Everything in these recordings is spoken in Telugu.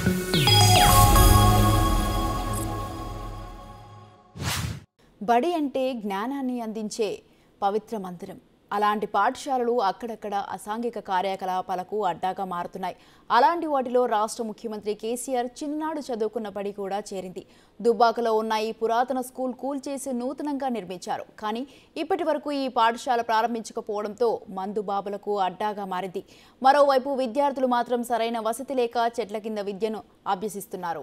బడి అంటే జ్ఞానాన్ని అందించే పవిత్ర మందిరం అలాంటి పాఠశాలలు అక్కడక్కడ అసాంఘిక కార్యకలాపాలకు అడ్డాగా మారుతున్నాయి అలాంటి వాటిలో రాష్ట్ర ముఖ్యమంత్రి కేసీఆర్ చిన్నాడు చదువుకున్న బడి కూడా చేరింది దుబ్బాకలో ఉన్న ఈ పురాతన స్కూల్ కూల్చేసి నూతనంగా నిర్మించారు కానీ ఇప్పటి వరకు ఈ పాఠశాల ప్రారంభించకపోవడంతో మందు బాబులకు అడ్డాగా మారింది మరోవైపు విద్యార్థులు మాత్రం సరైన వసతి లేక చెట్ల కింద విద్యను అభ్యసిస్తున్నారు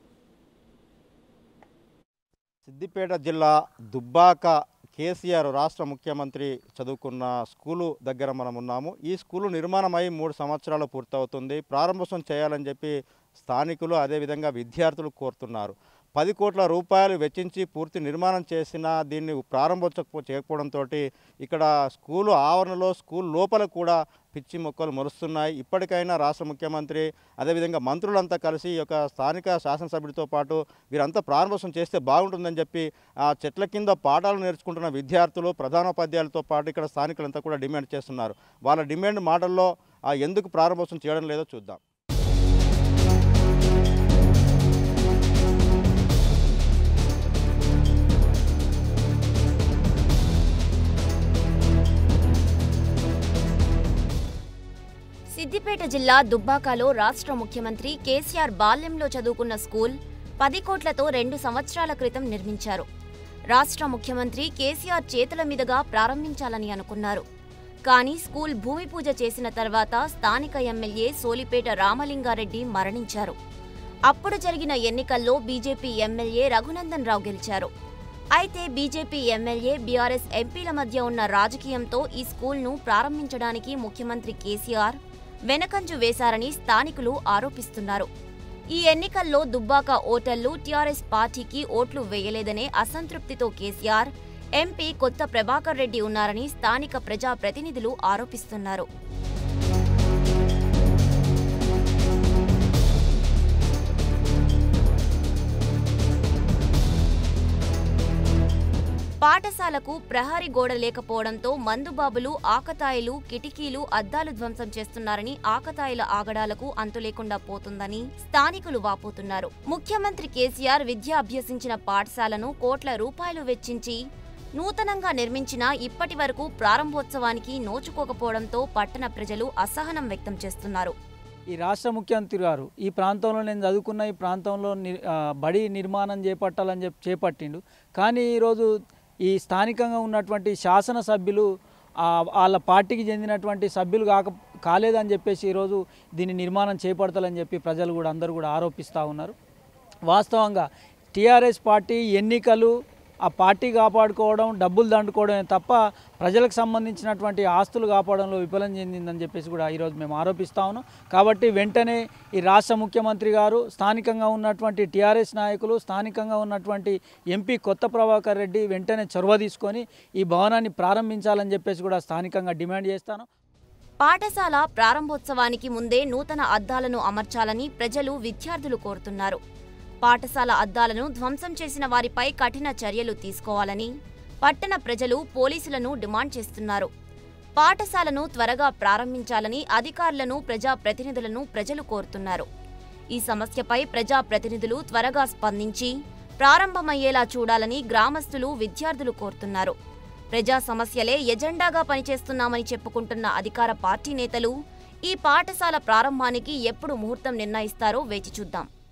సిద్దిపేట జిల్లా దుబ్బాక కేసీఆర్ రాష్ట్ర ముఖ్యమంత్రి చదువుకున్న స్కూలు దగ్గర మనం ఉన్నాము ఈ స్కూలు నిర్మాణమై మూడు సంవత్సరాలు పూర్తవుతుంది ప్రారంభోత్సవం చేయాలని చెప్పి స్థానికులు అదేవిధంగా విద్యార్థులు కోరుతున్నారు పది కోట్ల రూపాయలు వెచ్చించి పూర్తి నిర్మాణం చేసిన దీన్ని ప్రారంభోత్సవం చేయకపోవడంతో ఇక్కడ స్కూలు ఆవరణలో స్కూల్ లోపల కూడా పిచ్చి మొక్కలు మొలుస్తున్నాయి ఇప్పటికైనా రాష్ట్ర ముఖ్యమంత్రి అదేవిధంగా మంత్రులంతా కలిసి ఈ యొక్క స్థానిక శాసనసభ్యుడితో పాటు వీరంతా ప్రారంభోత్సవం చేస్తే బాగుంటుందని చెప్పి ఆ చెట్ల కింద పాఠాలు నేర్చుకుంటున్న విద్యార్థులు ప్రధానోపాధ్యాయులతో పాటు ఇక్కడ స్థానికులంతా కూడా డిమాండ్ చేస్తున్నారు వాళ్ళ డిమాండ్ మాటల్లో ఆ ఎందుకు ప్రారంభోత్సవం చేయడం లేదో చూద్దాం సిద్దిపేట జిల్లా దుబ్బాకలో రాష్ట్ర ముఖ్యమంత్రి కేసీఆర్ బాల్యంలో చదువుకున్న స్కూల్ పది కోట్లతో రెండు సంవత్సరాల క్రితం నిర్మించారు రాష్ట్ర ముఖ్యమంత్రి కేసీఆర్ చేతుల మీదుగా ప్రారంభించాలని అనుకున్నారు కానీ స్కూల్ భూమి పూజ చేసిన తర్వాత స్థానిక ఎమ్మెల్యే సోలిపేట రామలింగారెడ్డి మరణించారు అప్పుడు జరిగిన ఎన్నికల్లో బీజేపీ ఎమ్మెల్యే రఘునందన్ రావు గెలిచారు అయితే బీజేపీ ఎమ్మెల్యే బీఆర్ఎస్ ఎంపీల మధ్య ఉన్న రాజకీయంతో ఈ స్కూల్ను ప్రారంభించడానికి ముఖ్యమంత్రి కేసీఆర్ వెనకంజు వేశారని స్థానికులు ఆరోపిస్తున్నారు ఈ ఎన్నికల్లో దుబ్బాక ఓటర్లు టీఆర్ఎస్ పార్టీకి ఓట్లు వేయలేదనే అసంతృప్తితో కేసీఆర్ ఎంపీ కొత్త ప్రభాకర్ రెడ్డి ఉన్నారని స్థానిక ప్రజా ప్రతినిధులు ఆరోపిస్తున్నారు పాఠశాలకు ప్రహరీ గోడ లేకపోవడంతో మందుబాబులు ఆకతాయిలు కిటికీలు అద్దాలు ధ్వంసం చేస్తున్నారని ఆకతాయిల ఆగడాలకు అంతులేకుండా పోతుందని స్థానికులు వాపోతున్నారు ముఖ్యమంత్రి కేసీఆర్ విద్య అభ్యసించిన పాఠశాలను కోట్ల రూపాయలు వెచ్చించి నూతనంగా నిర్మించినా ఇప్పటి వరకు ప్రారంభోత్సవానికి నోచుకోకపోవడంతో పట్టణ ప్రజలు అసహనం వ్యక్తం చేస్తున్నారు ఈ రాష్ట్ర ముఖ్యమంత్రి గారు ఈ ప్రాంతంలో నేను చదువుకున్న ఈ ప్రాంతంలో నిర్ ఆ, బడి నిర్మాణం చేపట్టాలని చెప్పి చేపట్టిండు కానీ ఈరోజు ఈ స్థానికంగా ఉన్నటువంటి శాసనసభ్యులు ఆ, వాళ్ళ పార్టీకి చెందినటువంటి సభ్యులు కాక కాలేదని చెప్పేసి ఈరోజు దీన్ని నిర్మాణం చేపడతాలని చెప్పి ప్రజలు కూడా అందరూ కూడా ఆరోపిస్తూ ఉన్నారు వాస్తవంగా టీఆర్ఎస్ పార్టీ ఎన్నికలు ఆ పార్టీ కాపాడుకోవడం డబ్బులు దండుకోవడమే తప్ప ప్రజలకు సంబంధించినటువంటి ఆస్తులు కాపాడంలో విఫలం చెందిందని చెప్పేసి కూడా ఈరోజు మేము ఆరోపిస్తా ఉన్నాం కాబట్టి వెంటనే ఈ రాష్ట్ర ముఖ్యమంత్రి గారు స్థానికంగా ఉన్నటువంటి టీఆర్ఎస్ నాయకులు స్థానికంగా ఉన్నటువంటి ఎంపీ కొత్త ప్రభాకర్ రెడ్డి వెంటనే చొరవ తీసుకొని ఈ భవనాన్ని ప్రారంభించాలని చెప్పేసి కూడా స్థానికంగా డిమాండ్ చేస్తాను పాఠశాల ప్రారంభోత్సవానికి ముందే నూతన అద్దాలను అమర్చాలని ప్రజలు విద్యార్థులు కోరుతున్నారు పాఠశాల అద్దాలను ధ్వంసం చేసిన వారిపై కఠిన చర్యలు తీసుకోవాలని పట్టణ ప్రజలు పోలీసులను డిమాండ్ చేస్తున్నారు పాఠశాలను త్వరగా ప్రారంభించాలని అధికారులను ప్రజాప్రతినిధులను ప్రజలు కోరుతున్నారు ఈ సమస్యపై ప్రజాప్రతినిధులు త్వరగా స్పందించి ప్రారంభమయ్యేలా చూడాలని గ్రామస్తులు విద్యార్థులు కోరుతున్నారు ప్రజా సమస్యలే ఎజెండాగా పనిచేస్తున్నామని చెప్పుకుంటున్న అధికార పార్టీ నేతలు ఈ పాఠశాల ప్రారంభానికి ఎప్పుడు ముహూర్తం నిర్ణయిస్తారో వేచి చూద్దాం